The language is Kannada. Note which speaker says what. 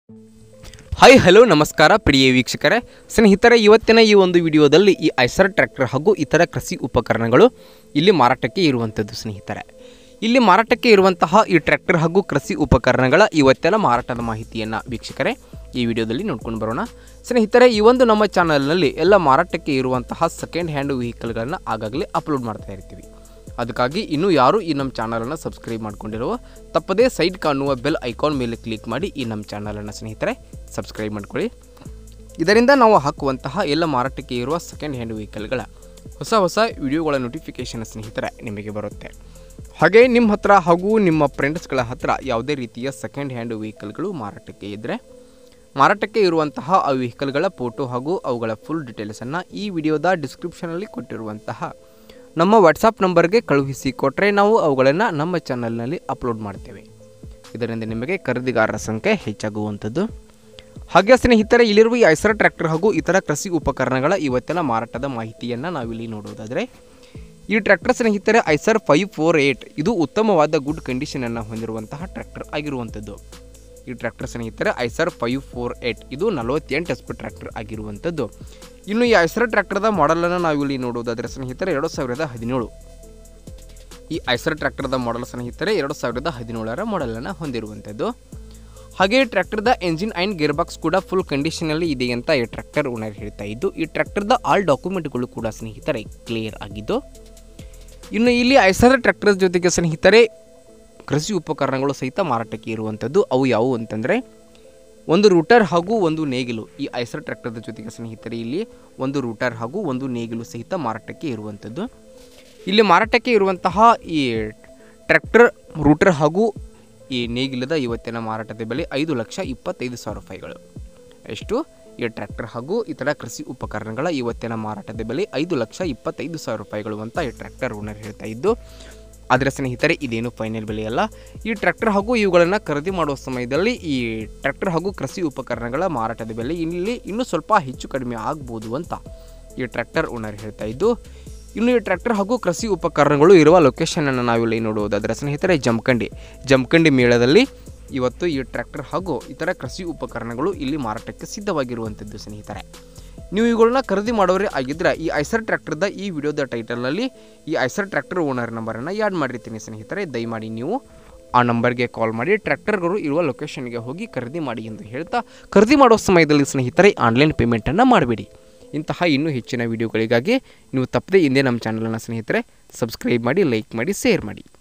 Speaker 1: ಹಾಯ್ ಹಲೋ ನಮಸ್ಕಾರ ಪ್ರಿಯ ವೀಕ್ಷಕರೇ ಸ್ನೇಹಿತರೆ ಇವತ್ತಿನ ಈ ಒಂದು ವಿಡಿಯೋದಲ್ಲಿ ಈ ಐಸರ್ ಟ್ರ್ಯಾಕ್ಟರ್ ಹಾಗೂ ಇತರ ಕೃಷಿ ಉಪಕರಣಗಳು ಇಲ್ಲಿ ಮಾರಾಟಕ್ಕೆ ಇರುವಂಥದ್ದು ಸ್ನೇಹಿತರೆ ಇಲ್ಲಿ ಮಾರಾಟಕ್ಕೆ ಇರುವಂತಹ ಈ ಟ್ರ್ಯಾಕ್ಟರ್ ಹಾಗೂ ಕೃಷಿ ಉಪಕರಣಗಳ ಇವತ್ತಿನ ಮಾರಾಟದ ಮಾಹಿತಿಯನ್ನು ವೀಕ್ಷಕರೇ ಈ ವಿಡಿಯೋದಲ್ಲಿ ನೋಡ್ಕೊಂಡು ಬರೋಣ ಸ್ನೇಹಿತರೆ ಈ ಒಂದು ನಮ್ಮ ಚಾನಲ್ನಲ್ಲಿ ಎಲ್ಲ ಮಾರಾಟಕ್ಕೆ ಇರುವಂತಹ ಸೆಕೆಂಡ್ ಹ್ಯಾಂಡ್ ವೆಹಿಕಲ್ಗಳನ್ನು ಆಗಾಗಲೇ ಅಪ್ಲೋಡ್ ಮಾಡ್ತಾ ಇರ್ತೀವಿ ಅದಕ್ಕಾಗಿ ಇನ್ನೂ ಯಾರು ಈ ನಮ್ಮ ಚಾನಲನ್ನು ಸಬ್ಸ್ಕ್ರೈಬ್ ಮಾಡ್ಕೊಂಡಿರುವ ತಪ್ಪದೇ ಸೈಡ್ ಕಾಣುವ ಬೆಲ್ ಐಕಾನ್ ಮೇಲೆ ಕ್ಲಿಕ್ ಮಾಡಿ ಈ ನಮ್ಮ ಚಾನಲನ್ನು ಸ್ನೇಹಿತರೆ ಸಬ್ಸ್ಕ್ರೈಬ್ ಮಾಡ್ಕೊಳ್ಳಿ ಇದರಿಂದ ನಾವು ಹಾಕುವಂತಹ ಎಲ್ಲ ಮಾರಾಟಕ್ಕೆ ಇರುವ ಸೆಕೆಂಡ್ ಹ್ಯಾಂಡ್ ವೆಹಿಕಲ್ಗಳ ಹೊಸ ಹೊಸ ವಿಡಿಯೋಗಳ ನೋಟಿಫಿಕೇಷನ್ ಸ್ನೇಹಿತರೆ ನಿಮಗೆ ಬರುತ್ತೆ ಹಾಗೆ ನಿಮ್ಮ ಹತ್ರ ಹಾಗೂ ನಿಮ್ಮ ಫ್ರೆಂಡ್ಸ್ಗಳ ಹತ್ರ ಯಾವುದೇ ರೀತಿಯ ಸೆಕೆಂಡ್ ಹ್ಯಾಂಡ್ ವೆಹಿಕಲ್ಗಳು ಮಾರಾಟಕ್ಕೆ ಇದ್ದರೆ ಮಾರಾಟಕ್ಕೆ ಇರುವಂತಹ ಆ ವೆಹಿಕಲ್ಗಳ ಫೋಟೋ ಹಾಗೂ ಅವುಗಳ ಫುಲ್ ಡೀಟೇಲ್ಸನ್ನು ಈ ವಿಡಿಯೋದ ಡಿಸ್ಕ್ರಿಪ್ಷನಲ್ಲಿ ಕೊಟ್ಟಿರುವಂತಹ ನಮ್ಮ ವಾಟ್ಸಪ್ ನಂಬರ್ಗೆ ಕಳುಹಿಸಿ ಕೊಟ್ಟರೆ ನಾವು ಅವುಗಳನ್ನು ನಮ್ಮ ಚಾನಲ್ನಲ್ಲಿ ಅಪ್ಲೋಡ್ ಮಾಡ್ತೇವೆ ಇದರಿಂದ ನಿಮಗೆ ಖರೀದಿಗಾರರ ಸಂಖ್ಯೆ ಹೆಚ್ಚಾಗುವಂಥದ್ದು ಹಾಗೆ ಸ್ನೇಹಿತರೆ ಇಲ್ಲಿರುವ ಈ ಐಸರ್ ಟ್ರ್ಯಾಕ್ಟರ್ ಹಾಗೂ ಇತರ ಕೃಷಿ ಉಪಕರಣಗಳ ಇವತ್ತಿನ ಮಾರಾಟದ ಮಾಹಿತಿಯನ್ನು ನಾವಿಲ್ಲಿ ನೋಡುವುದಾದರೆ ಈ ಟ್ರ್ಯಾಕ್ಟರ್ ಸ್ನೇಹಿತರೆ ಐಸರ್ ಫೈವ್ ಫೋರ್ ಏಯ್ಟ್ ಇದು ಉತ್ತಮವಾದ ಗುಡ್ ಕಂಡೀಷನನ್ನು ಹೊಂದಿರುವಂತಹ ಟ್ರ್ಯಾಕ್ಟರ್ ಆಗಿರುವಂಥದ್ದು ಈ ಟ್ರ್ಯಾಕ್ಟರ್ ಸ್ನೇಹಿತರೆ ಐಸರ್ ಫೈವ್ ಫೋರ್ ಏಯ್ಟ್ ಇದು ನಲವತ್ತೆಂಟು ಎಸ್ ಪಿ ಟ್ರ್ಯಾಕ್ಟರ್ ಆಗಿರುವಂಥದ್ದು ಇನ್ನು ಈ ಐಸರ್ ಟ್ರ್ಯಾಕ್ಟರ್ದ ಮಾಡಲನ್ನು ನಾವಿಲ್ಲಿ ನೋಡುವುದಾದರೆ ಸ್ನೇಹಿತರೆ ಎರಡು ಸಾವಿರದ ಹದಿನೇಳು ಈ ಐಸರ್ ಟ್ರ್ಯಾಕ್ಟರ್ದ ಮಾಡಲ್ ಸ್ನೇಹಿತರೆ ಎರಡು ಸಾವಿರದ ಹದಿನೇಳರ ಮಾಡಲನ್ನು ಹೊಂದಿರುವಂಥದ್ದು ಹಾಗೆ ಟ್ರ್ಯಾಕ್ಟರ್ದ ಎಂಜಿನ್ ಆ್ಯಂಡ್ ಗೇರ್ ಬಾಕ್ಸ್ ಕೂಡ ಫುಲ್ ಕಂಡೀಷನಲ್ಲಿ ಇದೆ ಅಂತ ಈ ಟ್ರ್ಯಾಕ್ಟರ್ ಓನರ್ ಹೇಳ್ತಾ ಇದ್ದು ಈ ಟ್ರ್ಯಾಕ್ಟರ್ದ ಆಲ್ ಡಾಕ್ಯುಮೆಂಟ್ಗಳು ಕೂಡ ಸ್ನೇಹಿತರೆ ಕ್ಲಿಯರ್ ಆಗಿದ್ದು ಇನ್ನು ಇಲ್ಲಿ ಐಸರ್ ಟ್ರ್ಯಾಕ್ಟರ್ ಜೊತೆಗೆ ಸ್ನೇಹಿತರೆ ಕೃಷಿ ಉಪಕರಣಗಳು ಸಹಿತ ಮಾರಾಟಕ್ಕೆ ಇರುವಂಥದ್ದು ಅವು ಯಾವುವು ಅಂತಂದರೆ ಒಂದು ರೂಟರ್ ಹಾಗೂ ಒಂದು ನೇಗಿಲು ಈ ಐಸರ್ ಟ್ರ್ಯಾಕ್ಟರ್ದ ಜೊತೆಗೆ ಸ್ನೇಹಿತರೆ ಇಲ್ಲಿ ಒಂದು ರೂಟರ್ ಹಾಗೂ ಒಂದು ನೇಗಿಲು ಸಹಿತ ಮಾರಾಟಕ್ಕೆ ಇರುವಂಥದ್ದು ಇಲ್ಲಿ ಮಾರಾಟಕ್ಕೆ ಇರುವಂತಹ ಈ ಟ್ರ್ಯಾಕ್ಟರ್ ರೂಟರ್ ಹಾಗೂ ಈ ನೇಗಿಲದ ಇವತ್ತಿನ ಮಾರಾಟದ ಬೆಲೆ ಐದು ಲಕ್ಷ ಇಪ್ಪತ್ತೈದು ಸಾವಿರ ರೂಪಾಯಿಗಳು ಎಷ್ಟು ಈ ಟ್ರ್ಯಾಕ್ಟರ್ ಹಾಗೂ ಇತರ ಕೃಷಿ ಉಪಕರಣಗಳ ಇವತ್ತಿನ ಮಾರಾಟದ ಬೆಲೆ ಐದು ಲಕ್ಷ ಇಪ್ಪತ್ತೈದು ಸಾವಿರ ರೂಪಾಯಿಗಳು ಅಂತ ಈ ಟ್ರ್ಯಾಕ್ಟರ್ ಓನರ್ ಹೇಳ್ತಾ ಇದ್ದು ಆದರೆ ಸ್ನೇಹಿತರೆ ಇದೇನು ಫೈನಲ್ ಬೆಲೆಯಲ್ಲ ಈ ಟ್ರ್ಯಾಕ್ಟರ್ ಹಾಗೂ ಇವುಗಳನ್ನು ಖರೀದಿ ಮಾಡುವ ಸಮಯದಲ್ಲಿ ಈ ಟ್ರ್ಯಾಕ್ಟರ್ ಹಾಗೂ ಕೃಷಿ ಉಪಕರಣಗಳ ಮಾರಾಟದ ಬೆಲೆ ಇಲ್ಲಿ ಇನ್ನೂ ಸ್ವಲ್ಪ ಹೆಚ್ಚು ಕಡಿಮೆ ಆಗ್ಬೋದು ಅಂತ ಈ ಟ್ರ್ಯಾಕ್ಟರ್ ಓನರ್ ಹೇಳ್ತಾ ಇದ್ದು ಇನ್ನು ಈ ಟ್ರ್ಯಾಕ್ಟರ್ ಹಾಗೂ ಕೃಷಿ ಉಪಕರಣಗಳು ಇರುವ ಲೊಕೇಶನನ್ನು ನಾವಿಲ್ಲಿ ನೋಡುವುದಾದರೆ ಸ್ನೇಹಿತರೆ ಜಮಖಂಡಿ ಜಮಖಂಡಿ ಮೇಳದಲ್ಲಿ ಇವತ್ತು ಈ ಟ್ರ್ಯಾಕ್ಟರ್ ಹಾಗೂ ಇತರ ಕೃಷಿ ಉಪಕರಣಗಳು ಇಲ್ಲಿ ಮಾರಾಟಕ್ಕೆ ಸಿದ್ಧವಾಗಿರುವಂಥದ್ದು ಸ್ನೇಹಿತರೆ ನೀವು ಇವುಗಳನ್ನ ಖರೀದಿ ಮಾಡೋರೇ ಆಗಿದ್ದರೆ ಈ ಐಸರ್ ಟ್ರ್ಯಾಕ್ಟರ್ದ ಈ ವಿಡಿಯೋದ ಟೈಟಲ್ನಲ್ಲಿ ಈ ಐಸರ್ ಟ್ರ್ಯಾಕ್ಟರ್ ಓನರ್ ನಂಬರನ್ನು ಯಾಡ್ ಮಾಡಿರ್ತೀನಿ ಸ್ನೇಹಿತರೆ ದಯಮಾಡಿ ನೀವು ಆ ನಂಬರ್ಗೆ ಕಾಲ್ ಮಾಡಿ ಟ್ರ್ಯಾಕ್ಟರ್ಗಳು ಇರುವ ಲೊಕೇಶನ್ಗೆ ಹೋಗಿ ಖರೀದಿ ಮಾಡಿ ಎಂದು ಹೇಳ್ತಾ ಖರೀದಿ ಮಾಡೋ ಸಮಯದಲ್ಲಿ ಸ್ನೇಹಿತರೆ ಆನ್ಲೈನ್ ಪೇಮೆಂಟನ್ನು ಮಾಡಬೇಡಿ ಇಂತಹ ಇನ್ನೂ ಹೆಚ್ಚಿನ ವಿಡಿಯೋಗಳಿಗಾಗಿ ನೀವು ತಪ್ಪದೇ ಹಿಂದೆ ನಮ್ಮ ಚಾನಲನ್ನು ಸ್ನೇಹಿತರೆ ಸಬ್ಸ್ಕ್ರೈಬ್ ಮಾಡಿ ಲೈಕ್ ಮಾಡಿ ಶೇರ್ ಮಾಡಿ